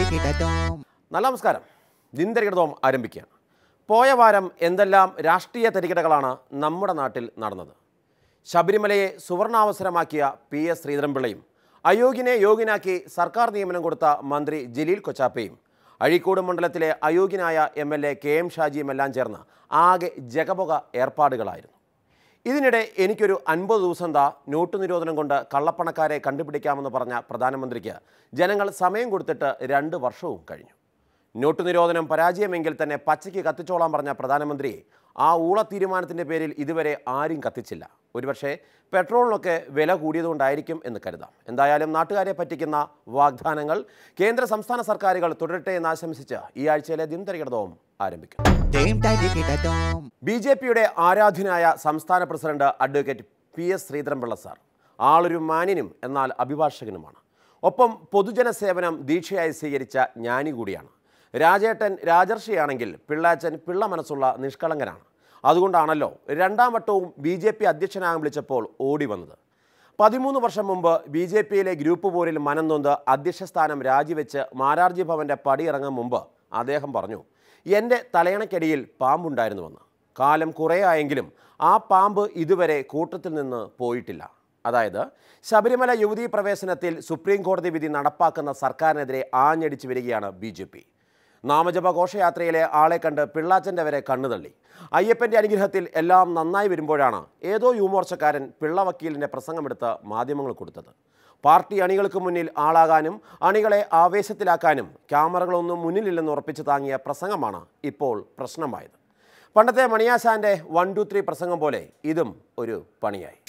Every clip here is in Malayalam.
നല്ല നമസ്കാരം ദിനതരികിടതോം ആരംഭിക്കുകയാണ് പോയ വാരം എന്തെല്ലാം രാഷ്ട്രീയ തരികിടകളാണ് നമ്മുടെ നാട്ടിൽ നടന്നത് ശബരിമലയെ സുവർണാവസരമാക്കിയ പി എസ് ശ്രീധരൻപിള്ളയും അയോഗ്യനെ യോഗ്യനാക്കി സർക്കാർ നിയമനം കൊടുത്ത മന്ത്രി ജലീൽ കൊച്ചാപ്പയും അഴീക്കോട് മണ്ഡലത്തിലെ അയോഗ്യനായ M L A K M ഷാജിയും എല്ലാം ചേർന്ന് ആകെ ജഗപുക ഏർപ്പാടുകളായിരുന്നു ഇതിനിടെ എനിക്കൊരു അൻപത് ദിവസം താ നോട്ട് നിരോധനം കൊണ്ട് കള്ളപ്പണക്കാരെ കണ്ടുപിടിക്കാമെന്ന് പറഞ്ഞ പ്രധാനമന്ത്രിക്ക് ജനങ്ങൾ സമയം കൊടുത്തിട്ട് രണ്ട് വർഷവും കഴിഞ്ഞു നോട്ട് നിരോധനം പരാജയമെങ്കിൽ തന്നെ പച്ചയ്ക്ക് കത്തിച്ചോളാൻ പറഞ്ഞ പ്രധാനമന്ത്രിയെ ആ ഊള തീരുമാനത്തിൻ്റെ പേരിൽ ഇതുവരെ ആരും കത്തിച്ചില്ല ഒരുപക്ഷെ പെട്രോളിനൊക്കെ വില കൂടിയതുകൊണ്ടായിരിക്കും എന്ന് കരുതാം എന്തായാലും നാട്ടുകാരെ പറ്റിക്കുന്ന വാഗ്ദാനങ്ങൾ കേന്ദ്ര സംസ്ഥാന സർക്കാരുകൾ തുടരട്ടെ എന്ന് ആശംസിച്ച് ഈ ആഴ്ചയിലെ ദിനതരികിടതവും ആരംഭിക്കും ബി ജെ പിയുടെ ആരാധ്യനായ സംസ്ഥാന president advocate P S Sreedharan Pillai sir ആളൊരു മാന്യനും എന്നാൽ അഭിഭാഷകനുമാണ് ഒപ്പം പൊതുജന സേവനം ദീക്ഷയായി സ്വീകരിച്ച ജ്ഞാനി കൂടിയാണ് രാജേട്ടൻ രാജർഷിയാണെങ്കിൽ പിള്ളാച്ചൻ പിള്ള മനസ്സുള്ള നിഷ്കളങ്കനാണ് അതുകൊണ്ടാണല്ലോ രണ്ടാം വട്ടവും ബി ജെ പി അധ്യക്ഷനാകാൻ വിളിച്ചപ്പോൾ ഓടി വന്നത് പതിമൂന്ന് വർഷം മുമ്പ് ബി ജെ പിയിലെ ഗ്രൂപ്പ് പോരിൽ മനംനൊന്ത് അധ്യക്ഷ സ്ഥാനം രാജിവെച്ച് മാരാർജി ഭവന്റെ പടിയിറങ്ങും മുമ്പ് അദ്ദേഹം പറഞ്ഞു എൻ്റെ തലയണയ്ക്കടിയിൽ പാമ്പുണ്ടായിരുന്നുവെന്ന് കാലം കുറേ ആയെങ്കിലും ആ പാമ്പ് ഇതുവരെ കൂട്ടത്തിൽ നിന്ന് പോയിട്ടില്ല അതായത് ശബരിമല യുവതീ പ്രവേശനത്തിൽ സുപ്രീം കോടതി വിധി നടപ്പാക്കുന്ന സർക്കാരിനെതിരെ ആഞ്ഞടിച്ചു വരികയാണ് ബി ജെ പി നാമജപ ഘോഷയാത്രയിലെ ആളെ കണ്ട് പിള്ളാച്ചൻ്റെ വരെ കണ്ണുതള്ളി അയ്യപ്പൻ്റെ അനുഗ്രഹത്തിൽ എല്ലാം നന്നായി വരുമ്പോഴാണ് ഏതോ യുവമോർച്ചക്കാരൻ പിള്ള വക്കീലിൻ്റെ പ്രസംഗമെടുത്ത് മാധ്യമങ്ങൾ കൊടുത്തത് പാർട്ടി അണികൾക്ക് മുന്നിൽ ആളാകാനും അണികളെ ആവേശത്തിലാക്കാനും ക്യാമറകളൊന്നും മുന്നിലില്ലെന്ന് ഉറപ്പിച്ച് താങ്ങിയ പ്രസംഗമാണ് ഇപ്പോൾ പ്രശ്നമായത് പണ്ടത്തെ മണിയാശാന്റെ വൺ ടു ത്രീ പ്രസംഗം പോലെ ഇതും ഒരു പണിയായി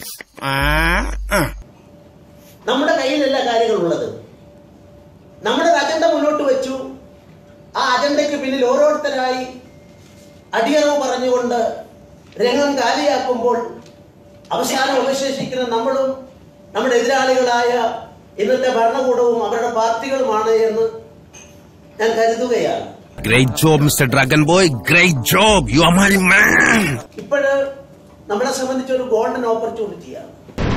നമ്മുടെ കയ്യിലല്ല കാര്യങ്ങളുള്ളത് നമ്മുടെ അജണ്ട മുന്നോട്ട് വെച്ചു ആ അജണ്ടയ്ക്ക് പിന്നിൽ ഓരോരുത്തരായി അടിയറവ് പറഞ്ഞുകൊണ്ട് രംഗം കാലിയാക്കുമ്പോൾ അവസാനം അവശേഷിക്കുന്ന നമ്മളും നമ്മുടെ എതിരാളികളായ ഇന്നത്തെ ഭരണകൂടവും അവരുടെ പാർട്ടികളുമാണ് എന്ന് ഞാൻ കരുതുകയാണ് Great job, Mr. Dragon Boy. Great job. You are my man. ഇപ്പോഴ് നമ്മളെ സംബന്ധിച്ച് ഒരു ഗോൾഡൻ ഓപ്പർച്യൂണിറ്റിയാണ്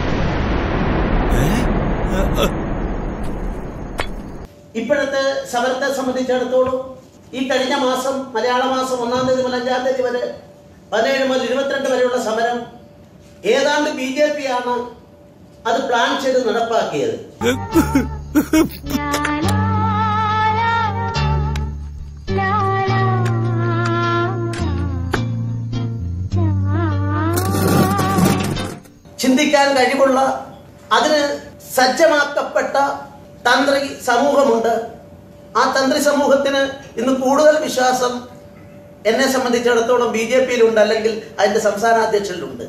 ഇപ്പോഴത്തെ സമരത്തെ സംബന്ധിച്ചിടത്തോളം ഈ കഴിഞ്ഞ മാസം മലയാള മാസം ഒന്നാം തീയതി മുതൽ അഞ്ചാം തീയതി വരെ പതിനേഴ് മുതൽ ഇരുപത്തിരണ്ട് വരെയുള്ള സമരം ഏതാണ്ട് ബി ജെ പി ആണ് അത് പ്ലാൻ ചെയ്ത് നടപ്പാക്കിയത് ചിന്തിക്കാൻ കഴിവുള്ള അതിന് സജ്ജമാക്കപ്പെട്ട തന്ത്രി സമൂഹമുണ്ട് ആ തന്ത്രി സമൂഹത്തിന് ഇന്ന് കൂടുതൽ വിശ്വാസം എന്നെ സംബന്ധിച്ചിടത്തോളം ബി ജെ പിയിലുണ്ട് അല്ലെങ്കിൽ അതിന്റെ സംസ്ഥാന അധ്യക്ഷനിലുണ്ട്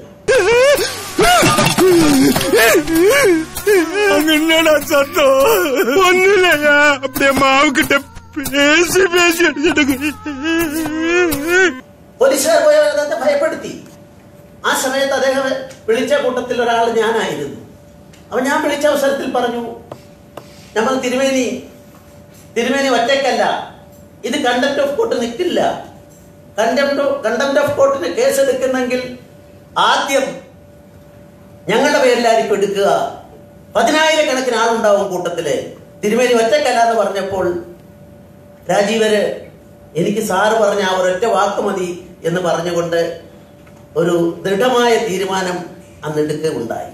അങ്ങനെയാ സത്തോ ഒന്നുമില്ല அப்படியே மாவு கிட்ட பேசி பேசி அடிச்சிட்டு പോലീസുകാർ പോയ അദ്ദേഹത്തെ ഭയപ്പെടുത്തി ആ സമയത്ത് അദ്ദേഹം വിളിച്ച കൂട്ടത്തിൽ ഒരാൾ ഞാനായിരുന്നു അപ്പൊ ഞാൻ വിളിച്ച അവസരത്തിൽ പറഞ്ഞു നമ്മൾ തിരുമേനി തിരുമേനി ഒറ്റയ്ക്കല്ല ഇത് കണ്ടംപ്റ്റ് ഓഫ് കോർട്ട് നിൽക്കില്ല കണ്ടംപ്റ്റ് കണ്ടംപ്റ്റ് ഓഫ് കോർട്ടിന് കേസ് എടുക്കുന്നെങ്കിൽ ആദ്യം ഞങ്ങളുടെ പേരിലായിരിക്കും എടുക്കുക പതിനായിരക്കണക്കിന് ആളുണ്ടാവും കൂട്ടത്തില് തിരുമേനി ഒറ്റക്കല്ല എന്ന് പറഞ്ഞപ്പോൾ രാജീവര് എനിക്ക് സാറ് പറഞ്ഞ ആ ഒരൊറ്റ വാക്ക് മതി എന്ന് പറഞ്ഞുകൊണ്ട് ഒരു ദൃഢമായ തീരുമാനം അന്ന് എടുക്കുകയുണ്ടായി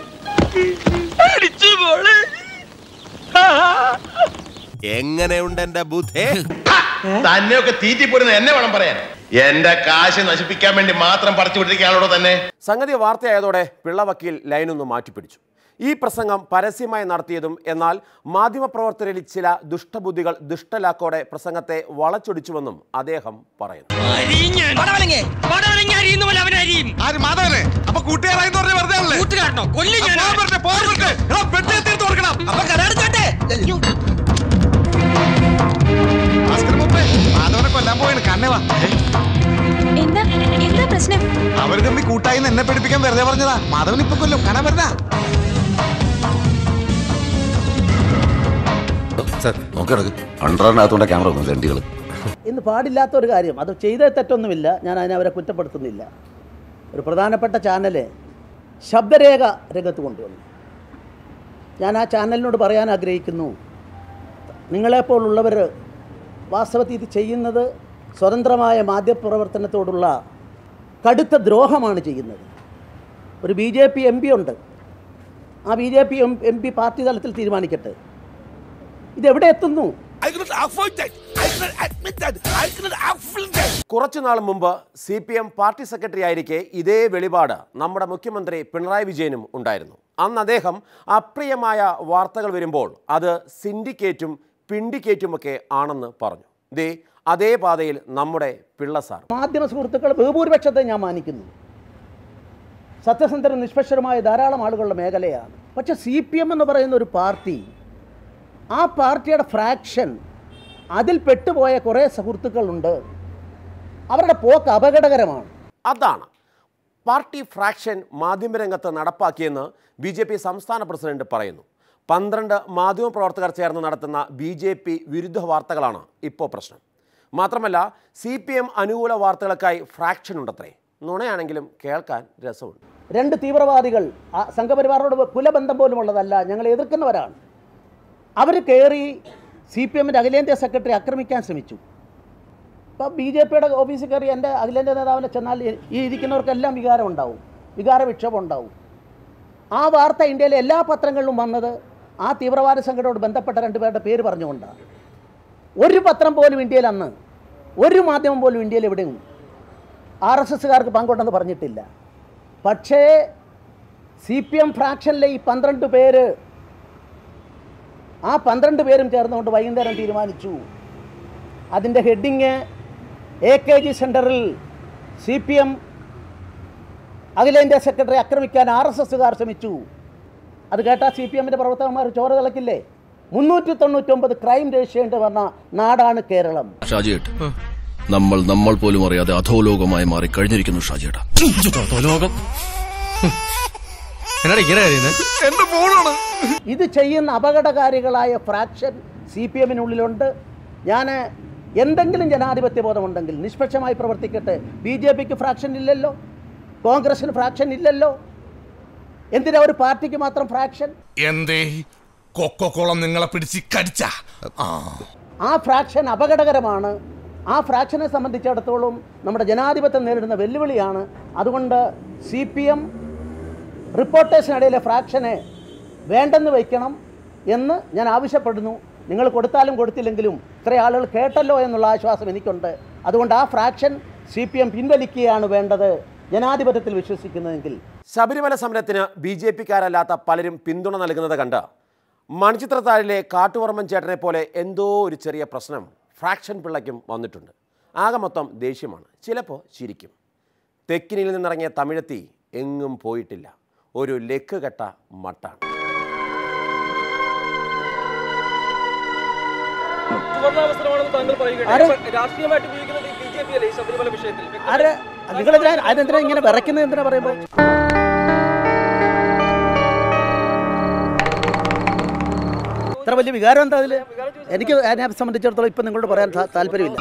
എങ്ങനെയുണ്ട് എന്റെ ബുദ്ധേ തന്നെയൊക്കെ തീറ്റിപ്പോരുന്ന എന്നെ വേണം പറയാൻ എന്റെ കാശ് നശിപ്പിക്കാൻ വേണ്ടി മാത്രം പറിച്ചു വിട്ടിരിക്കുകയാണല്ലോ തന്നെ സംഗതി വാർത്തയായതോടെ പിള്ള വക്കീൽ ലൈനൊന്ന് മാറ്റിപ്പിടിച്ചു ഈ പ്രസംഗം പരസ്യമായി നടത്തിയതും എന്നാൽ മാധ്യമപ്രവർത്തകരിൽ ചില ദുഷ്ടബുദ്ധികൾ ദുഷ്ടലാക്കോടെ പ്രസംഗത്തെ വളച്ചൊടിച്ചുവെന്നും അദ്ദേഹം പറയുന്നു ആര് മാധവനെ അപ്പൊ കൂട്ടുകാരായി പറഞ്ഞ വെറുതെ ആണല്ലേ? അപ്പൊ പോകാൻ പറ്റേ, പോകാൻ പറ്റേ. എടാ, പെട്ടി തീർത്ത് കൊടുക്കണം. ഭാസ്കരൻ മുത്തേ, മാധവനെ കൊല്ലാൻ പോയാണ് കണ്ണേ വാ എന്താ എന്താ പ്രശ്നം അവർ തമ്മി കൂട്ടായി എന്നെ പഠിപ്പിക്കാൻ വെറുതെ പറഞ്ഞതാ മാധവൻ ഇപ്പൊ കൊല്ലും കാണാൻ വരുന്ന അണ്ടറിനകത്തോടെ ക്യാമറ വന്നു രണ്ടികൾ ഇന്ന് പാടില്ലാത്ത ഒരു കാര്യം അത് ചെയ്ത തെറ്റൊന്നുമില്ല ഞാൻ അതിനെ അവരെ കുറ്റപ്പെടുത്തുന്നില്ല ഒരു പ്രധാനപ്പെട്ട ചാനല് ശബ്ദരേഖ രംഗത്ത് കൊണ്ടുവന്നു ഞാൻ ആ ചാനലിനോട് പറയാൻ ആഗ്രഹിക്കുന്നു നിങ്ങളെപ്പോലുള്ളവർ വാസ്തവത്തിൽ ഇത് ചെയ്യുന്നത് സ്വതന്ത്രമായ മാധ്യമപ്രവർത്തനത്തോടുള്ള കടുത്ത ദ്രോഹമാണ് ചെയ്യുന്നത് ഒരു B J P M P ഉണ്ട് ആ B J P M M P party തലത്തിൽ തീരുമാനിക്കട്ടെ ഇതെവിടെ എത്തുന്നു കുറച്ചുനാൾ മുമ്പ് C P M party secretary ആയിരിക്കെ ഇതേ വെളിപാട് നമ്മുടെ മുഖ്യമന്ത്രി പിണറായി വിജയനും ഉണ്ടായിരുന്നു അന്ന് അദ്ദേഹം അപ്രിയമായ വാർത്തകൾ വരുമ്പോൾ അത് സിൻഡിക്കേറ്റും പിണ്ടിക്കേറ്റുമൊക്കെ ആണെന്ന് പറഞ്ഞു ദേ അതേ പാതയിൽ നമ്മുടെ പിള്ള സാർ മാധ്യമ സുഹൃത്തുക്കൾ ബഹുഭൂരിപക്ഷത്തെ ഞാൻ മാനിക്കുന്നു സത്യസന്ധരും നിഷ്പക്ഷരുമായ ധാരാളം ആളുകളുടെ മേഖലയാണ് പക്ഷെ സി പി എം എന്ന് പറയുന്ന ഒരു പാർട്ടി ആ പാർട്ടിയുടെ ഫ്രാക്ഷൻ അതിൽ പെട്ടുപോയ കുറേ സുഹൃത്തുക്കളുണ്ട് അവരുടെ പോക്ക് അപകടകരമാണ് അതാണ് പാർട്ടി ഫ്രാക്ഷൻ മാധ്യമരംഗത്ത് നടപ്പാക്കിയെന്ന് ബി ജെ പി സംസ്ഥാന പ്രസിഡന്റ് പറയുന്നു പന്ത്രണ്ട് മാധ്യമപ്രവർത്തകർ ചേർന്ന് നടത്തുന്ന ബി ജെ പി വിരുദ്ധ വാർത്തകളാണ് ഇപ്പോൾ പ്രശ്നം മാത്രമല്ല സി പി എം അനുകൂല വാർത്തകൾക്കായി ഫ്രാക്ഷൻ ഉണ്ടത്രേ നുണയാണെങ്കിലും കേൾക്കാൻ രസമുണ്ട് രണ്ട് തീവ്രവാദികൾ ആ സംഘപരിവാറിനോട് കുലബന്ധം പോലും ഉള്ളതല്ല ഞങ്ങൾ എതിർക്കുന്നവരാണ് അവർ കയറി സി പി എമ്മിൻ്റെ അഖിലേന്ത്യാ സെക്രട്ടറി ആക്രമിക്കാൻ ശ്രമിച്ചു ഇപ്പോൾ ബി ജെ പിയുടെ ഓഫീസിൽ കയറി എൻ്റെ അഖിലേന്ത്യാ നേതാവിനെ ചെന്നാൽ ഈ ഇരിക്കുന്നവർക്കെല്ലാം വികാരം ഉണ്ടാവും വികാര വിക്ഷോഭം ഉണ്ടാവും ആ വാർത്ത ഇന്ത്യയിലെ എല്ലാ പത്രങ്ങളിലും വന്നത് ആ തീവ്രവാദ സംഘടനയോട് ബന്ധപ്പെട്ട രണ്ടുപേരുടെ പേര് പറഞ്ഞുകൊണ്ടാണ് ഒരു പത്രം പോലും ഇന്ത്യയിൽ അന്ന് ഒരു മാധ്യമം പോലും ഇന്ത്യയിൽ എവിടെയും ആർ എസ് എസ്സുകാർക്ക് പങ്കുണ്ടെന്ന് പറഞ്ഞിട്ടില്ല പക്ഷേ സി പി എം ഫ്രാക്ഷനിലെ ഈ പന്ത്രണ്ട് പേര് ആ പന്ത്രണ്ട് പേരും ചേർന്നുകൊണ്ട് വൈകുന്നേരം തീരുമാനിച്ചു അതിൻ്റെ ഹെഡിങ് എ കെ ജി സെൻറ്ററിൽ സി പി എം അഖിലേന്ത്യാ സെക്രട്ടറി ആക്രമിക്കാൻ ആർ എസ് എസ്സുകാർ ശ്രമിച്ചു അത് കേട്ടാൽ സി പി എമ്മിൻ്റെ പ്രവർത്തകന്മാർ ചോര തിളക്കില്ലേ മുന്നൂറ്റി തൊണ്ണൂറ്റൊമ്പത് ക്രൈം രജിസ്റ്റർ വന്ന നാടാണ് കേരളം ഷാജിയേട്ട് നമ്മൾ നമ്മൾ പോലും അറിയാതെ അധോലോകമായി മാറി കഴിഞ്ഞിരിക്കുന്നു ഷാജിയേട്ടാ ലോകം എന്നാ ഇങ്ങനെ കാര്യന്നത് എന്റെ ഫോണാണ് ഇത് ചെയ്യുന്ന അപകടകാരികളായ ഫ്രാക്ഷൻ സി പി എമ്മിനുള്ളിലുണ്ട് ഞാൻ എന്തെങ്കിലും ജനാധിപത്യ ബോധമുണ്ടെങ്കിൽ നിഷ്പക്ഷമായി പ്രവർത്തിക്കട്ടെ ബി ജെ പിക്ക് ഫ്രാക്ഷൻ ഇല്ലല്ലോ കോൺഗ്രസിന് ഫ്രാക്ഷൻ ഇല്ലല്ലോ എന്തിനാ ഒരു പാർട്ടിക്ക് മാത്രം ഫ്രാക്ഷൻ എന്തേ കൊക്കോക്കോളം നിങ്ങളെ പിടിച്ച് കടിച്ച ആ ആ ഫ്രാക്ഷൻ അപകടകരമാണ് ആ ഫ്രാക്ഷനെ സംബന്ധിച്ചിടത്തോളം നമ്മുടെ ജനാധിപത്യം നേരിടുന്ന വെല്ലുവിളിയാണ് അതുകൊണ്ട് സി പി എം റിപ്പോർട്ടേഴ്സിനിടയിലെ ഫ്രാക്ഷനെ വേണ്ടെന്ന് വയ്ക്കണം എന്ന് ഞാൻ ആവശ്യപ്പെടുന്നു നിങ്ങൾ കൊടുത്താലും കൊടുത്തില്ലെങ്കിലും ഇത്ര ആളുകൾ കേട്ടല്ലോ എന്നുള്ള ആശ്വാസം എനിക്കുണ്ട് അതുകൊണ്ട് ആ ഫ്രാക്ഷൻ സി പി എം പിൻവലിക്കുകയാണ് വേണ്ടത് ജനാധിപത്യത്തിൽ വിശ്വസിക്കുന്നതെങ്കിൽ ശബരിമല സമരത്തിന് ബി ജെ പിക്കാരല്ലാത്ത പലരും പിന്തുണ നൽകുന്നത് കണ്ട് മണിച്ചിത്രത്താഴിലെ കാട്ടുവർമ്മൻ ചേട്ടനെ പോലെ എന്തോ ഒരു ചെറിയ പ്രശ്നം ഫ്രാക്ഷൻ പിള്ളയ്ക്കും വന്നിട്ടുണ്ട് ആകെ മൊത്തം ദേഷ്യമാണ് ചിലപ്പോൾ ചിരിക്കും തെക്കിനിയിൽ നിന്നിറങ്ങിയ തമിഴത്തി എങ്ങും പോയിട്ടില്ല ഒരു ലെക്ക് കെട്ട മട്ടാണ് ആര് ആര് നിങ്ങളെന്തിനാ അതിനെന്തിനാ ഇങ്ങനെ വിറയ്ക്കുന്നത് എന്തിനാ പറയുമ്പോൾ ഇത്ര വലിയ വികാരം എന്താ അതിൽ എനിക്ക് അതിനെ സംബന്ധിച്ചിടത്തോളം ഇപ്പം നിങ്ങളോട് പറയാൻ താ- താല്പര്യമില്ല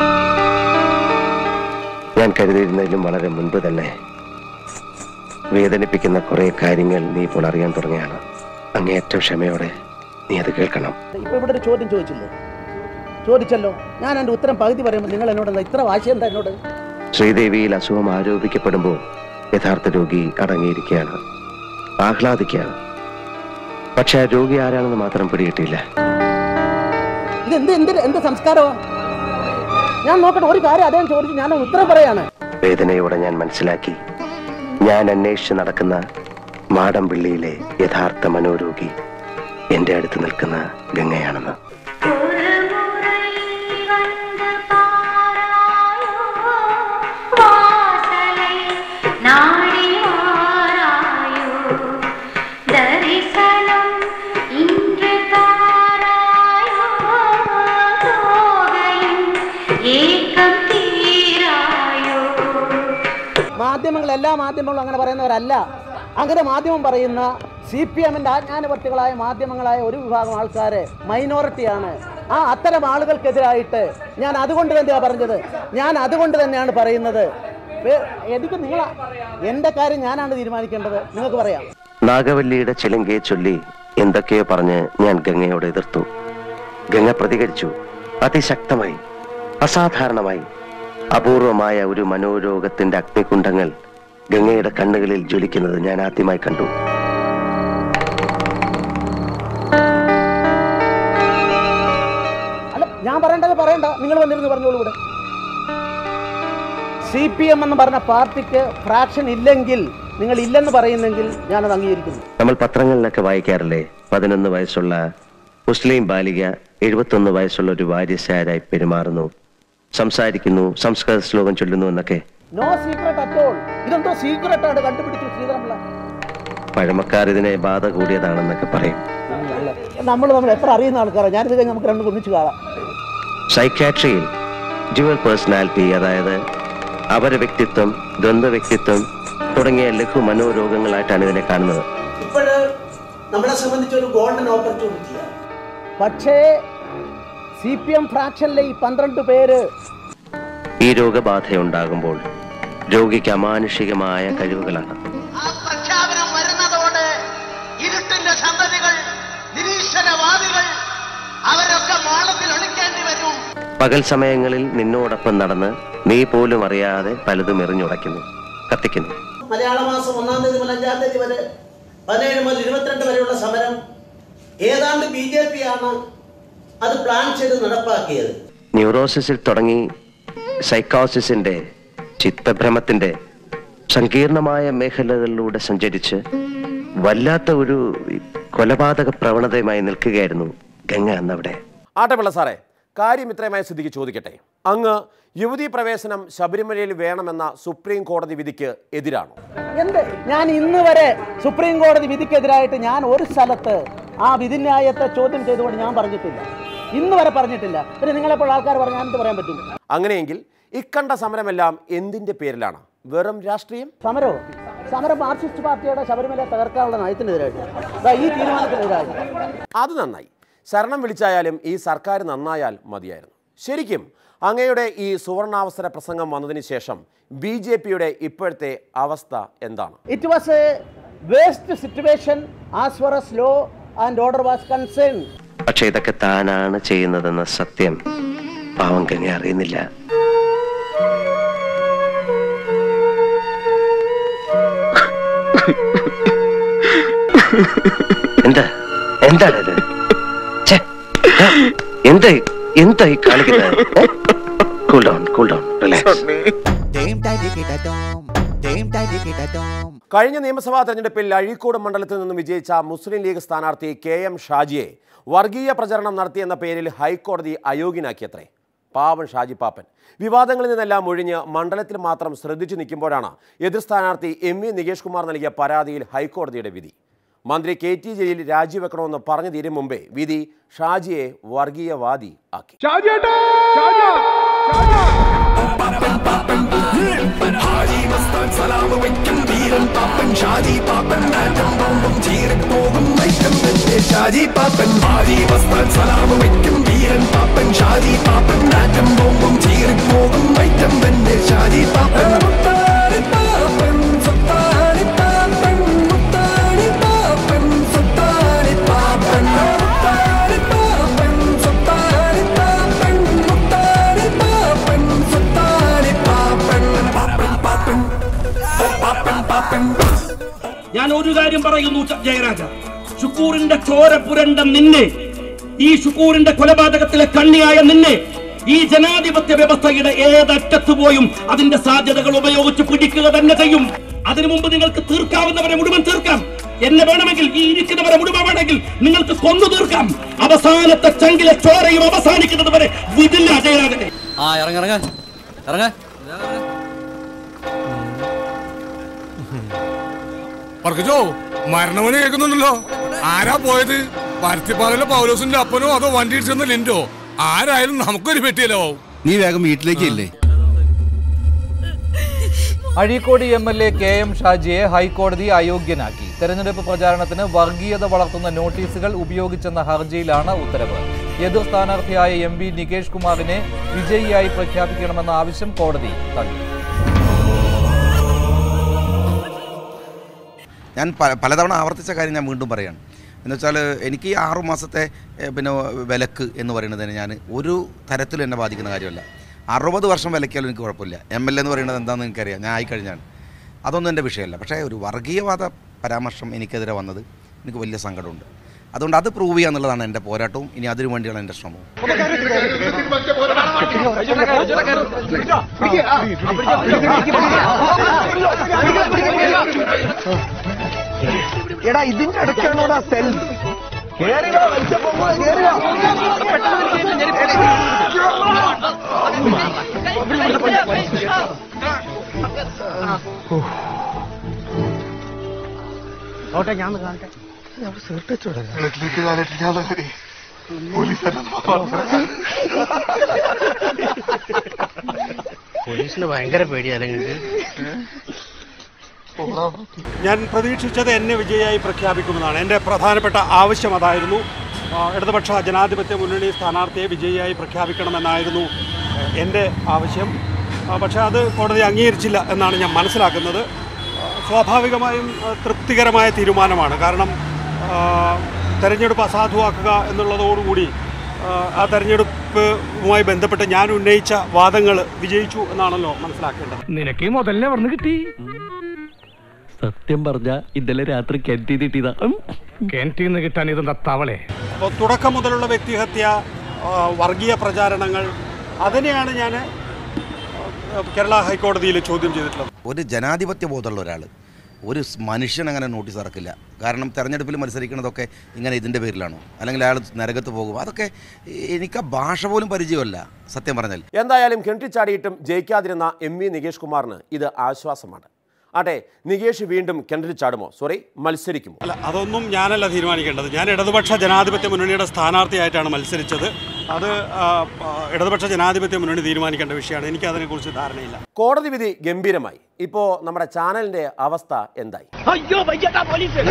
ഞാൻ കരുതിയിരുന്നതിലും വളരെ മുൻപ് തന്നെ വേദനിപ്പിക്കുന്ന കുറെ കാര്യങ്ങൾ നീ ഇപ്പോൾ അറിയാൻ തുടങ്ങിയാണ് അങ്ങേയറ്റം ക്ഷമയോടെ നീ അത് കേൾക്കണം ഇപ്പോൾ ഇവിടെ ഒരു ചോദ്യം ചോദിച്ചില്ലേ ചോദിച്ചല്ലോ ഞാൻ എൻ്റെ ഉത്തരം പകുതി പറയുമ്പോൾ നിങ്ങൾ എന്നോട് എന്താ ഇത്ര വാശി എന്താ എന്നോട് ശ്രീദേവിയിൽ അസുഖം ആരോപിക്കപ്പെടുമ്പോൾ യഥാർത്ഥ രോഗി അടങ്ങിയിരിക്കുകയാണ് ആഹ്ലാദിക്കുകയാണ് പക്ഷെ ആ രോഗി ആരാണെന്ന് മാത്രം പിടികിട്ടിയില്ല ഇത് എന്ത് എന്ത് എന്ത് സംസ്കാരമാണ് ഞാൻ നോക്കട്ടെ ഒരു കാര്യം അദ്ദേഹം ചോദിച്ചു ഞാൻ ഉത്തരം പറയാണ് വേദനയോടെ ഞാൻ മനസ്സിലാക്കി ഞാൻ അന്വേഷിച്ച് നടക്കുന്ന മാടമ്പിള്ളിയിലെ യഥാർത്ഥ മനോരോഗി എന്റെ അടുത്ത് നിൽക്കുന്ന ഗംഗയാണെന്ന് മാധ്യമങ്ങൾ എല്ലാ മാധ്യമങ്ങളും അങ്ങനെ പറയുന്നവരല്ല അങ്ങനെ മാധ്യമം പറയുന്ന സി പി എമ്മിൻ്റെ ആജ്ഞാനവർത്തികളായ മാധ്യമങ്ങളായ ഒരു വിഭാഗം ആൾക്കാർ മൈനോറിറ്റിയാണ് ആ അത്തരം ആളുകൾക്കെതിരായിട്ട് ഞാൻ അതുകൊണ്ട് തന്നെയാണ് പറഞ്ഞത് ഞാൻ അതുകൊണ്ട് തന്നെയാണ് പറയുന്നത് വേ- എനിക്ക് നിങ്ങൾ എൻ്റെ കാര്യം ഞാനാണ് തീരുമാനിക്കേണ്ടത് നിങ്ങൾക്ക് പറയാം നാഗവല്ലിയുടെ ചിലങ്കയെ ചൊല്ലി എന്തൊക്കെയോ പറഞ്ഞ് ഞാൻ ഗംഗയോട് എതിർത്തു ഗംഗ പ്രതികരിച്ചു അതിശക്തമായി അസാധാരണമായി അപൂർവമായ ഒരു മനോരോഗത്തിന്റെ അഗ്നികുണ്ഡങ്ങൾ ഗംഗയുടെ കണ്ണുകളിൽ ജ്വലിക്കുന്നത് ഞാൻ ആദ്യമായി കണ്ടു അല്ല ഞാൻ പറയേണ്ടത് പറയണ്ട നിങ്ങൾ വന്നിരുന്ന് പറഞ്ഞോളൂ ഇവിടെ സി പി എം എന്ന് പറഞ്ഞ പാർട്ടിക്ക് ഫ്രാക്ഷൻ ഇല്ലെങ്കിൽ നിങ്ങൾ ഇല്ലെന്ന് പറയുന്നെങ്കിൽ ഞാനത് അംഗീകരിക്കുന്നു നമ്മൾ പത്രങ്ങളിലൊക്കെ വായിക്കാറില്ലേ പതിനൊന്ന് വയസ്സുള്ള മുസ്ലിം ബാലിക എഴുപത്തൊന്ന് വയസ്സുള്ള ഒരു വാര്യസാരായി പെരുമാറുന്നു സംസാരിക്കുന്നു സംസ്കൃത ശ്ലോകം ചൊല്ലുന്നു എന്നൊക്കെ നോ സീക്രട്ട് അറ്റോൾ ഇതെന്തോ സീക്രട്ട് ആണ് കണ്ടുപിടിച്ചു ശ്രീധരൻപിള്ള പഴമക്കാർ ഇതിനെ ബാധ കൂടിയതാണെന്നൊക്കെ പറയും നമ്മൾ നമ്മൾ എത്ര അറിയുന്ന ആൾക്കാരാണ് ഞാനിത് കഴിഞ്ഞ് നമുക്ക് രണ്ടും ഒന്നിച്ച് കാണാം സൈക്കാട്രിയിൽ ഡ്യുവൽ പേഴ്സണാലിറ്റി അതായത് അപര വ്യക്തിത്വം ദ്വന്ദ്വ വ്യക്തിത്വം തുടങ്ങിയ ലഘു മനോരോഗങ്ങളായിട്ടാണ് ഇതിനെ കാണുന്നത് ഇപ്പോഴ് നമ്മളെ സംബന്ധിച്ച് ഒരു ഗോൾഡൻ ഓപ്പർച്യൂണിറ്റിയാണ് പക്ഷേ സി പി എം ഫ്രാക്ഷനിലെ ഈ പന്ത്രണ്ട് പേര് ഈ രോഗബാധയുണ്ടാകുമ്പോൾ രോഗിക്ക് അമാനുഷികമായ കഴിവുകളാണ് ആ പ്രഖ്യാപനം വരുന്നതോടെ ഇരുട്ടിന്റെ സന്തതികൾ നിരീശ്വരവാദികൾ അവരൊക്കെ മാളത്തിൽ ഒളിക്കേണ്ടി വരും പകൽ സമയങ്ങളിൽ നിന്നോടൊപ്പം നടന്ന് നീ പോലും അറിയാതെ പലതും എറിഞ്ഞുടയ്ക്കുന്നു കത്തിക്കുന്നു മലയാള മാസം ഒന്നാം തീയതി മുതൽ അഞ്ചാം തീയതി വരെ പതിനേഴ് മുതൽ ഇരുപത്തിരണ്ട് വരെയുള്ള സമരം ഏതാണ്ട് ബി ജെ പി ആണ് അത് പ്ലാൻ ചെയ്ത് നടപ്പാക്കിയത് ന്യൂറോസിസിൽ തുടങ്ങി സൈക്കോസിസിന്റെ ചിത്തഭ്രമത്തിന്റെ സങ്കീർണമായ മേഖലകളിലൂടെ സഞ്ചരിച്ച് വല്ലാത്ത ഒരു കൊലപാതക പ്രവണതയുമായി നിൽക്കുകയായിരുന്നു ഗംഗ അന്നവിടെ ആട്ടപ്പിള്ള സാറേ കാര്യം ഇത്രയുമായ സ്ഥിതിക്ക് ചോദിക്കട്ടെ അങ്ങ് യുവതീ പ്രവേശനം ശബരിമലയിൽ വേണമെന്ന സുപ്രീം കോടതി വിധിക്ക് എതിരാണോ എന്ത് ഞാൻ ഇന്ന് വരെ സുപ്രീം കോടതി വിധിക്കെതിരായിട്ട് ഞാൻ ഒരു സ്ഥലത്ത് ആ വിധിന്യായത്തെ ചോദ്യം ചെയ്തുകൊണ്ട് ഞാൻ പറഞ്ഞിട്ടില്ല ഇന്ന് വരെ പറഞ്ഞിട്ടില്ല പിന്നെ നിങ്ങളെപ്പോൾ ആൾക്കാർ പറഞ്ഞാൽ എന്ത് പറയാൻ പറ്റും അങ്ങനെയെങ്കിൽ ഇക്കണ്ട സമരമെല്ലാം എന്തിന്റെ പേരിലാണ് വെറും രാഷ്ട്രീയം സമരമോ സമരം മാർക്സിസ്റ്റ് പാർട്ടിയുടെ ശബരിമല തകർക്കാനുള്ള നയത്തിനെതിരായിട്ട് ദാ ഈ തീരുമാനത്തിനെതിരായിട്ട് അത് നന്നായി ശരണം വിളിച്ചായാലും ഈ സർക്കാർ നന്നായാൽ മതിയായിരുന്നു ശരിക്കും അങ്ങയുടെ ഈ സുവർണാവസര പ്രസംഗം വന്നതിന് ശേഷം ബി ജെ പിയുടെ ഇപ്പോഴത്തെ അവസ്ഥ എന്താണ് it was a waste situation as far as law and order was concern പക്ഷെ ഇതൊക്കെ താനാണ് ചെയ്യുന്നതെന്ന സത്യം പാവം ഗംഗ അറിയുന്നില്ല എന്താ എന്താണ് ഇത് ഛെ, ആ, എന്താ എന്താ ഈ കാണിക്കുന്നത് cool down cool down relax കഴിഞ്ഞ നിയമസഭാ തെരഞ്ഞെടുപ്പിൽ അഴീക്കോട് മണ്ഡലത്തിൽ നിന്നും വിജയിച്ച മുസ്ലിം ലീഗ് സ്ഥാനാർത്ഥി കെ എം ഷാജിയെ വർഗീയ പ്രചരണം നടത്തിയെന്ന പേരിൽ ഹൈക്കോടതി അയോഗ്യനാക്കിയത്രേ പാവൻ ഷാജി പാപ്പൻ വിവാദങ്ങളിൽ നിന്നെല്ലാം ഒഴിഞ്ഞ് മണ്ഡലത്തിൽ മാത്രം ശ്രദ്ധിച്ചു നിൽക്കുമ്പോഴാണ് എതിർ സ്ഥാനാർത്ഥി എം വി നികേഷ് കുമാർ നൽകിയ പരാതിയിൽ ഹൈക്കോടതിയുടെ വിധി മന്ത്രി കെ ടി ജലീൽ രാജിവെക്കണമെന്ന് പറഞ്ഞു തീരും മുമ്പേ വിധി ഷാജിയെ വർഗീയവാദി ആക്കി ഷാജി പാപ്പൻ ഹാജി വസ്താൻ സലാമ് വയ്ക്കും വീരൻ പാപ്പൻ ഷാജി പാപ്പൻ നാറ്റം ബോംബും ചീറിപ്പോകും ഐറ്റം തന്നെ ഷാജി പാപ്പൻ മുത്താണി പാപ്പൻ സുത്താണി പാപ്പൻ മുത്താണി പാപ്പൻ സുത്താണി പാപ്പൻ മുത്താണി പാപ്പൻ സുത്താണി പാപ്പൻ മുത്താണി പാപ്പൻ സുത്താണി പാപ്പൻ പാപ്പൻ പാപ്പൻ പാപ്പൻ പാപ്പൻ ഞാൻ ഒരു കാര്യം പറയുന്നു ച- ജയരാജ ഷുക്കൂറിന്റെ ചോര പുരണ്ട നിന്നെ ഈ ഷുക്കൂറിന്റെ കൊലപാതകത്തിലെ കണ്ണിയായ നിന്നെ ഈ ജനാധിപത്യ വ്യവസ്ഥയുടെ ഏതറ്റത്ത് പോയും അതിന്റെ സാധ്യതകൾ ഉപയോഗിച്ച് പിടിക്കുക തന്നെ ചെയ്യും അതിനു മുമ്പ് നിങ്ങൾക്ക് തീർക്കാവുന്നവരെ മുഴുവൻ തീർക്കാം എന്നെ വേണമെങ്കിൽ ഈ ഇരിക്കുന്നവരെ മുഴുവൻ വേണമെങ്കിൽ നിങ്ങൾക്ക് കൊന്നു തീർക്കാം അവസാനത്തെ ചങ്കിലെ ചോരയും അവസാനിക്കുന്നത് വരെ വിടില്ല ജയരാജനെ ആ ഇറങ്ങ ഇറങ്ങ ഇറങ്ങ പറക്കച്ചോ മരണവന് കേൾക്കുന്നുണ്ടല്ലോ ആരാ പോയത് പരുത്തിപ്പാലയിലെ പൗലോസിന്റെ അപ്പനോ അതോ വണ്ടി ഇടിച്ചെന്ന് ലിൻഡോ ആരായാലും നമുക്കൊരു പെട്ടിയല്ലോ നീ വേഗം വീട്ടിലേക്ക് ഇല്ലേ Azhikode M L A K M ഷാജിയെ ഹൈക്കോടതി അയോഗ്യനാക്കി തെരഞ്ഞെടുപ്പ് പ്രചാരണത്തിന് വർഗീയത വളർത്തുന്ന നോട്ടീസുകൾ ഉപയോഗിച്ചെന്ന ഹർജിയിലാണ് ഉത്തരവ് എതിർ സ്ഥാനാർത്ഥിയായ എം പി നികേഷ് കുമാറിനെ വിജയിയായി പ്രഖ്യാപിക്കണമെന്ന ആവശ്യം കോടതി തള്ളി ഞാൻ പ- പലതവണ ആവർത്തിച്ച കാര്യം ഞാൻ വീണ്ടും പറയാണ് എന്നുവെച്ചാൽ എനിക്ക് ഈ ആറു മാസത്തെ ഏ, പിന്നെ വിലക്ക് എന്ന് പറയുന്നതിന് ഞാൻ ഒരു തരത്തിലും എന്നെ ബാധിക്കുന്ന കാര്യമല്ല അറുപത് വർഷം വിലക്കിയാലും എനിക്ക് കുഴപ്പമില്ല എം എൽ എ എന്ന് പറയുന്നത് എന്താണെന്ന് എനിക്കറിയാം ഞാൻ ആയിക്കഴിഞ്ഞാണ് അതൊന്നും എൻ്റെ വിഷയമല്ല പക്ഷേ ഒരു വർഗീയവാദ പരാമർശം എനിക്കെതിരെ വന്നത് എനിക്ക് വലിയ സങ്കടമുണ്ട് അതുകൊണ്ട് അത് പ്രൂവ് ചെയ്യുക എന്നുള്ളതാണ് എൻ്റെ പോരാട്ടവും ഇനി അതിനു വേണ്ടിയാണ് എൻ്റെ ശ്രമവും എടാ ഇതിന്റെ അടുക്കാണോടാ സെൽഫ് കേറിയോ വലിച്ചപ്പോ കേറിയോ ഓട്ടെ ഞാൻ കാണട്ടെ പോലീസിന് ഭയങ്കര പേടിയല്ലേ ഞാൻ പ്രതീക്ഷിച്ചത് എന്നെ വിജയിയായി പ്രഖ്യാപിക്കുമെന്നാണ് എൻ്റെ പ്രധാനപ്പെട്ട ആവശ്യം അതായിരുന്നു ആ, ഇടതുപക്ഷ ജനാധിപത്യ മുന്നണി സ്ഥാനാർത്ഥിയെ വിജയിയായി പ്രഖ്യാപിക്കണമെന്നായിരുന്നു ആ, എൻ്റെ ആവശ്യം ആ, പക്ഷേ അത് കോടതി അംഗീകരിച്ചില്ല എന്നാണ് ഞാൻ മനസ്സിലാക്കുന്നത് ആ, സ്വാഭാവികമായും ആ, തൃപ്തികരമായ തീരുമാനമാണ് കാരണം ആ, തെരഞ്ഞെടുപ്പ് അസാധുവാക്കുക എന്നുള്ളതോടുകൂടി ആ, ആ തെരഞ്ഞെടുപ്പുമായി ബന്ധപ്പെട്ട് ഞാൻ ഉന്നയിച്ച വാദങ്ങൾ വിജയിച്ചു എന്നാണല്ലോ മനസ്സിലാക്കേണ്ടത് നിനക്ക് ഈ മുതലിനെ പറഞ്ഞു കിട്ടി സത്യം പറഞ്ഞ ഇന്നലെ രാത്രി കെൻറ്റി കിട്ടിയതാ കിണറ്റിന്ന് കിട്ടാൻ ഇതെന്താ തവളെ അപ്പോൾ തുടക്കം മുതലുള്ള വ്യക്തിഹത്യ ആ, വർഗീയ പ്രചാരണങ്ങൾ അതിനെയാണ് ഞാൻ കേരള ഹൈക്കോടതിയിൽ ചോദ്യം ചെയ്തിട്ടുള്ളത് ഒരു ജനാധിപത്യ ബോധമുള്ള ഒരാൾ ഒരു സ് മനുഷ്യൻ അങ്ങനെ നോട്ടീസ് ഇറക്കില്ല കാരണം തെരഞ്ഞെടുപ്പിൽ മത്സരിക്കുന്നതൊക്കെ ഇങ്ങനെ ഇതിൻ്റെ പേരിലാണോ അല്ലെങ്കിൽ അയാൾ നരകത്ത് പോകും അതൊക്കെ എനിക്ക് ആ ഭാഷ പോലും പരിചയമല്ല സത്യം പറഞ്ഞാൽ എന്തായാലും കിണറ്റിച്ചാടിയിട്ടും ജയിക്കാതിരുന്ന എം വി നികേഷ് കുമാറിന് ഇത് ആശ്വാസമാണ് ആട്ടെ നികേഷ് വീണ്ടും കിണറ്റിൽ ചാടുമോ സോറി മത്സരിക്കുമോ അല്ല അതൊന്നും ഞാനല്ല തീരുമാനിക്കേണ്ടത് ഞാൻ ഇടതുപക്ഷ ജനാധിപത്യ മുന്നണിയുടെ സ്ഥാനാർത്ഥിയായിട്ടാണ് മത്സരിച്ചത് അത് ആ, ആ, ഇടതുപക്ഷ ജനാധിപത്യ മുന്നണി തീരുമാനിക്കേണ്ട വിഷയമാണ് എനിക്ക് അതിനെക്കുറിച്ച് ധാരണയില്ല കോടതി വിധി ഗംഭീരമായി ഇപ്പോ നമ്മുടെ ചാനലിന്റെ അവസ്ഥ എന്തായി അയ്യോ വയ്യട്ടാ പോലീസ്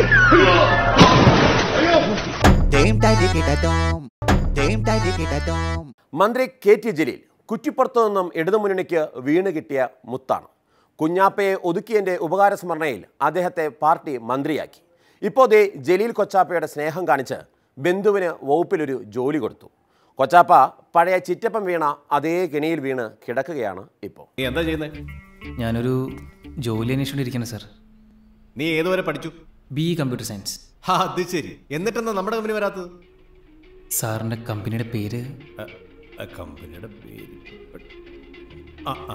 മന്ത്രി കെ ടി ജലീൽ കുറ്റിപ്പുറത്തു നിന്നും ഇടതുമുന്നണിക്ക് വീണ് കിട്ടിയ മുത്താണ് കുഞ്ഞാപ്പയെ ഒതുക്കിയതിൻ്റെ ഉപകാരസ്മരണയിൽ അദ്ദേഹത്തെ പാർട്ടി മന്ത്രിയാക്കി ഇപ്പോൾ ദേ ജലീൽ കൊച്ചാപ്പയുടെ സ്നേഹം കാണിച്ച് ബന്ധുവിന് വകുപ്പിലൊരു ജോലി കൊടുത്തു കൊച്ചാപ്പ പഴയ ചിറ്റപ്പം വീണ അതേ കെണിയിൽ വീണ് കിടക്കുകയാണ് ഇപ്പോൾ നീ എന്താ ചെയ്യുന്നത് ഞാനൊരു ജോലി അന്വേഷിച്ചുകൊണ്ടിരിക്കുന്നു സാർ നീ ഏതുവരെ പഠിച്ചു ബി കമ്പ്യൂട്ടർ സയൻസ് ആ അത് ശരി എന്നിട്ടെന്താ നമ്മുടെ കമ്പനി വരാത്തത് സാറിൻ്റെ കമ്പനിയുടെ പേര് അ, അ, കമ്പനിയുടെ പേര് ആ ആ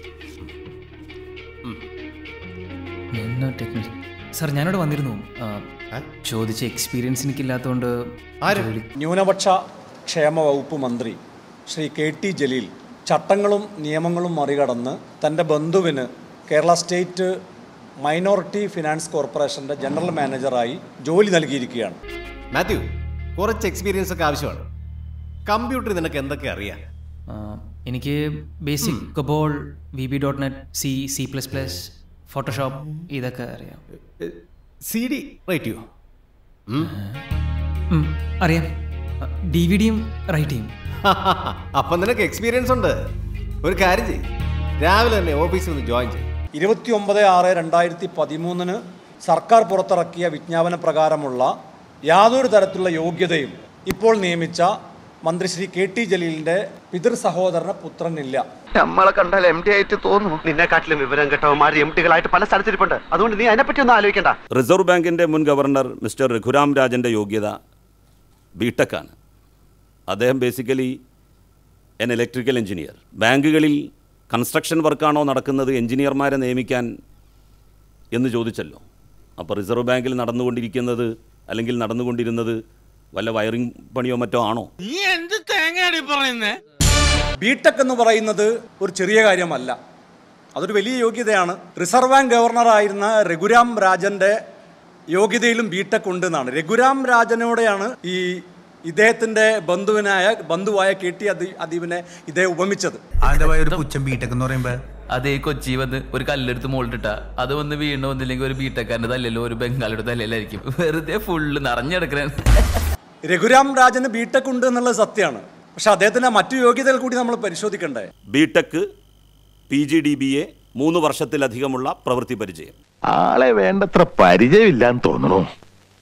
നാനോ ടെക്നിക് സാർ ഞാനിവിടെ വന്നിരുന്നു ആ, ചോദിച്ച എക്സ്പീരിയൻസ് എനിക്കില്ലാത്തതുകൊണ്ട് ജോലി- ന്യൂനപക്ഷ ക്ഷേമ വകുപ്പ് മന്ത്രി ശ്രീ കെ ടി ജലീൽ ചട്ടങ്ങളും നിയമങ്ങളും മറികടന്ന് തൻ്റെ ബന്ധുവിന് കേരള സ്റ്റേറ്റ് മൈനോറിറ്റി ഫിനാൻസ് കോർപ്പറേഷൻ്റെ ജനറൽ മാനേജറായി ജോലി നൽകിയിരിക്കുകയാണ് മാത്യു കുറച്ച് എക്സ്പീരിയൻസ് ഒക്കെ ആവശ്യമാണ് കമ്പ്യൂട്ടർ നിനക്ക് എന്തൊക്കെ അറിയാം ആ, എനിക്ക് basic COBOL V B dot net C C plus plus Photoshop ഇതൊക്കെ അറിയാം സി ഡി റൈറ്റ് ചെയ്യോ ഉം, അറിയാം ഡി വി ഡിയും റൈറ്റ് ചെയ്യും അപ്പം നിനക്ക് എക്സ്പീരിയൻസ് ഉണ്ട് ഒരു കാര്യം ചെയ്യ് രാവിലെ തന്നെ ഓഫീസിൽ നിന്ന് ജോയിൻ ചെയ്യും ഇരുപത്തി ഒമ്പത് ആറ് രണ്ടായിരത്തി പതിമൂന്നിന് സർക്കാർ പുറത്തിറക്കിയ വിജ്ഞാപന പ്രകാരമുള്ള യാതൊരു തരത്തിലുള്ള യോഗ്യതയും ഇപ്പോൾ നിയമിച്ച മന്ത്രി ശ്രീ കെ ടി ജലീലിന്റെ പിതൃ സഹോദരന് പുത്രനില്ല നമ്മളെ കണ്ടാൽ എം ടി ആയിട്ട് തോന്നുന്നു നിന്നെക്കാട്ടിലും വിവരം കേട്ടവന്മാർ എം ടികളായിട്ട് പല സ്ഥലത്തിരിപ്പുണ്ട് അതുകൊണ്ട് നീ അതിനെപ്പറ്റി ഒന്നും ആലോചിക്കണ്ട റിസർവ് ബാങ്കിൻ്റെ മുൻ ഗവർണർ മിസ്റ്റർ രഘുരാം രാജൻ്റെ യോഗ്യത ബിടെക്കാണ് അദ്ദേഹം ബേസിക്കലി എൻ ഇലക്ട്രിക്കൽ എഞ്ചിനീയർ ബാങ്കുകളിൽ കൺസ്ട്രക്ഷൻ വർക്കാണോ നടക്കുന്നത് എഞ്ചിനീയർമാരെ നിയമിക്കാൻ എന്ന് ചോദിച്ചല്ലോ അപ്പോൾ റിസർവ് ബാങ്കിൽ നടന്നുകൊണ്ടിരിക്കുന്നത് അല്ലെങ്കിൽ നടന്നുകൊണ്ടിരുന്നത് വല്ല വയറിംഗ് പണിയോ മറ്റോ ആണോ നീ എന്ത് തേങ്ങയാണ് പറയുന്നേ ബിടെക് എന്ന് പറയുന്നത് ഒരു ചെറിയ കാര്യമല്ല അതൊരു വലിയ യോഗ്യതയാണ് റിസർവ് ബാങ്ക് ഗവർണറായിരുന്ന രഘുരാം രാജന്റെ യോഗ്യതയിലും ബിടെക് ഉണ്ട് എന്നാണ് രഘുരാം രാജനോടെയാണ് ഈ ഇദ്ദേഹത്തിന്റെ ബന്ധുവിനായ ബന്ധുവായ കെ ടി അദീ അദീപിനെ ഇദ്ദേഹം ഉപമിച്ചത് അതിന്റെ ഒരു പുച്ഛം ബിടെക് എന്ന് പറയുമ്പോ അതേ കൊച്ചി വന്ന് ഒരു കല്ലെടുത്ത് മുകളിട്ടിട്ട അത് വന്ന് വീണ് വന്നില്ലെങ്കിൽ ഒരു ബീട്ടക്കാരൻ്റെ തല്ലല്ലോ ഒരു ബംഗാളിയുടെ തല്ലലായിരിക്കും വെറുതെ ഫുള്ള് നിറഞ്ഞെടുക്കണ രഘുരാം രാജന് ബിടെക് ഉണ്ട് എന്നുള്ളത് സത്യമാണ് പക്ഷെ അദ്ദേഹത്തിന്റെ മറ്റു യോഗ്യതകൾ കൂടി നമ്മൾ പരിശോധിക്കണ്ടേ B Tech P G D B A മൂന്ന് വർഷത്തിലധികമുള്ള പ്രവൃത്തി പരിചയം ആളെ വേണ്ടത്ര പരിചയമില്ലാന്ന് തോന്നുന്നു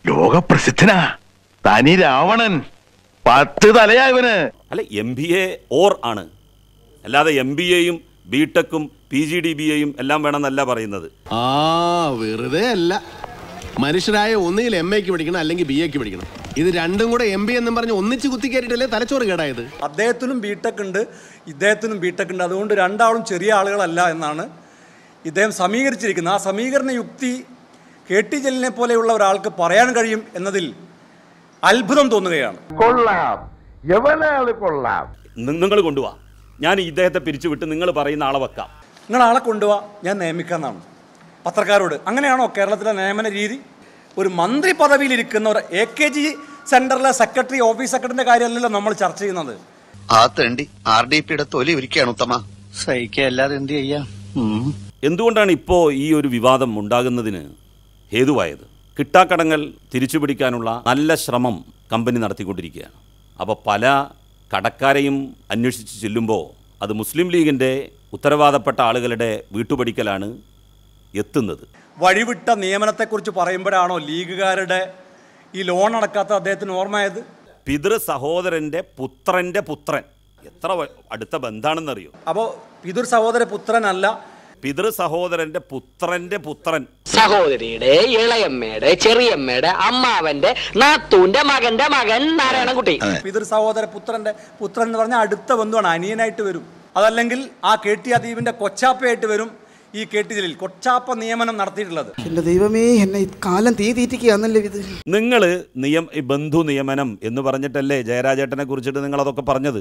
ലോകപ്രസിദ്ധനാ തനി രാവണൻ പത്ത് തലയാ ഇവന് അല്ല എം ബി എ ഓർ ആണ് അല്ലാതെ എം ബി എയും ബി ടെക്കും പി ജി ഡി ബി എയും എല്ലാം വേണമെന്നല്ല പറയുന്നത് ആ വെറുതെ അല്ല മനുഷ്യരായ ഒന്നുകിൽ എം എക്ക് പഠിക്കണം അല്ലെങ്കിൽ ബി എക്ക് പഠിക്കണം ഇത് രണ്ടും കൂടെ എം ബി എന്നും പറഞ്ഞ് ഒന്നിച്ച് കുത്തിക്കയറ്റിട്ടല്ലേ തലച്ചോറ് കേടായത് അദ്ദേഹത്തിനും ബിടെക് ഉണ്ട് ഇദ്ദേഹത്തിനും ബിടെക് ഉണ്ട് അതുകൊണ്ട് രണ്ടാളും ചെറിയ ആളുകളല്ല എന്നാണ് ഇദ്ദേഹം സമീകരിച്ചിരിക്കുന്നത് ആ സമീകരണ യുക്തി കെ ടി ജലീലിനെ പോലെയുള്ള ഒരാൾക്ക് പറയാൻ കഴിയും എന്നതിൽ അത്ഭുതം തോന്നുകയാണ് കൊള്ളാം എവനാള് കൊള്ളാം നിങ്ങൾ കൊണ്ടുപോവാ ഞാൻ ഇദ്ദേഹത്തെ പിരിച്ചുവിട്ട് നിങ്ങൾ പറയുന്ന ആളെ വെക്കാം നിങ്ങൾ ആളെ കൊണ്ടുപോവാ ഞാൻ നിയമിക്കാമെന്നാണ് പത്രക്കാരോട് അങ്ങനെയാണോ കേരളത്തിലെ നിയമന രീതി ഒരു മന്ത്രി പദവിയിൽ ഒരു എ കെ ജി സെന്ററിലെ സെക്രട്ടറി ഓഫീസ് സെക്രട്ടറിന്റെ കാര്യമല്ലല്ലോ നമ്മൾ ചർച്ച ചെയ്യുന്നത് ആ തേണ്ടി ആർ ഡി പിയുടെ തൊലി ഒരുക്കുകയാണ് ഉത്തമ സഹിക്കല്ലാതെ എന്ത് ചെയ്യാം എന്തുകൊണ്ടാണ് ഇപ്പോൾ ഈ ഒരു വിവാദം ഉണ്ടാകുന്നതിന് ഹേതുവായത് കിട്ടാക്കടങ്ങൾ തിരിച്ചു പിടിക്കാനുള്ള നല്ല ശ്രമം കമ്പനി നടത്തിക്കൊണ്ടിരിക്കുകയാണ് അപ്പോൾ പല കടക്കാരെയും അന്വേഷിച്ച് ചെല്ലുമ്പോൾ അത് മുസ്ലിം ലീഗിൻ്റെ ഉത്തരവാദപ്പെട്ട ആളുകളുടെ വീട്ടുപടിക്കലാണ് എത്തുന്നത് വഴിവിട്ട നിയമനത്തെക്കുറിച്ച് പറയുമ്പോഴാണോ ലീഗുകാരുടെ ഈ ലോൺ അടക്കാത്ത അദ്ദേഹത്തിന് ഓർമ്മയായത് പിതൃ സഹോദരൻ്റെ പുത്രൻ്റെ പുത്രൻ എത്ര വ- അടുത്ത ബന്ധാണെന്നറിയോ അപ്പോൾ പിതൃ സഹോദര പുത്രനല്ല പിതൃ സഹോദരൻ്റെ പുത്രൻ്റെ പുത്രൻ സഹോദരിയുടെ ഇളയമ്മയുടെ ചെറിയമ്മയുടെ അമ്മാവന്റെ നാത്തൂന്റെ മകന്റെ മകൻ നാരായണൻകുട്ടി പിതൃ സഹോദര പുത്രന്റെ പുത്രൻ എന്ന് പറഞ്ഞാൽ അടുത്ത ബന്ധുവാണ് അനിയനായിട്ട് വരും അതല്ലെങ്കിൽ ആ കെ ടി അദീപിന്റെ കൊച്ചാപ്പയായിട്ട് വരും ഈ കെ ടി ജലീൽ കൊച്ചാപ്പ നിയമനം നടത്തിയിട്ടുള്ളത് എന്റെ ദൈവമേ എന്നെ ഈ കാലം തീ തീറ്റിക്കുകയാണല്ലേ ഇത് നിങ്ങൾ നിയം ഈ ബന്ധു നിയമനം എന്ന് പറഞ്ഞിട്ടല്ലേ ജയരാജേട്ടനെ കുറിച്ചിട്ട് നിങ്ങൾ അതൊക്കെ പറഞ്ഞത്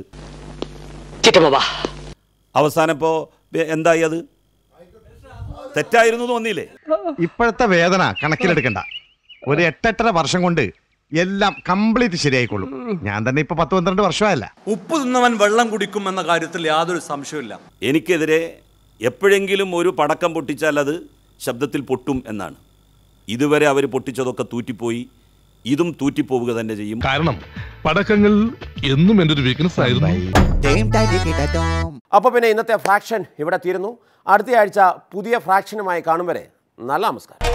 അവസാനം ഇപ്പോൾ എന്തായി അത് തെറ്റായിരുന്നു തോന്നിയില്ലേ ഇപ്പോഴത്തെ വേദന കണക്കിലെടുക്കണ്ട ഒരു എട്ടെട്ടര വർഷം കൊണ്ട് എല്ലാം കംപ്ലീറ്റ് ശരിയായിക്കൊള്ളും ഞാൻ തന്നെ ഇപ്പൊ പത്ത് പന്ത്രണ്ട് വർഷമായല്ല ഉപ്പ് തിന്നവൻ വെള്ളം കുടിക്കും എന്ന കാര്യത്തിൽ യാതൊരു സംശയമില്ല എനിക്കെതിരെ എപ്പോഴെങ്കിലും ഒരു പടക്കം പൊട്ടിച്ചാൽ അത് ശബ്ദത്തിൽ പൊട്ടും എന്നാണ് ഇതുവരെ അവർ പൊട്ടിച്ചതൊക്കെ തൂറ്റിപ്പോയി ഇതും തൂറ്റിപ്പോവുക തന്നെ ചെയ്യും കാരണം പടക്കങ്ങൾ എന്നും എൻ്റെ ഒരു വീക്ക്നെസ് ആയിരുന്നു അപ്പോൾ പിന്നെ ഇന്നത്തെ ഫ്രാക്ഷൻ ഇവിടെ തീരുന്നു അടുത്ത ആഴ്ച പുതിയ ഫ്രാക്ഷനുമായി കാണും വരെ നല്ല നമസ്കാരം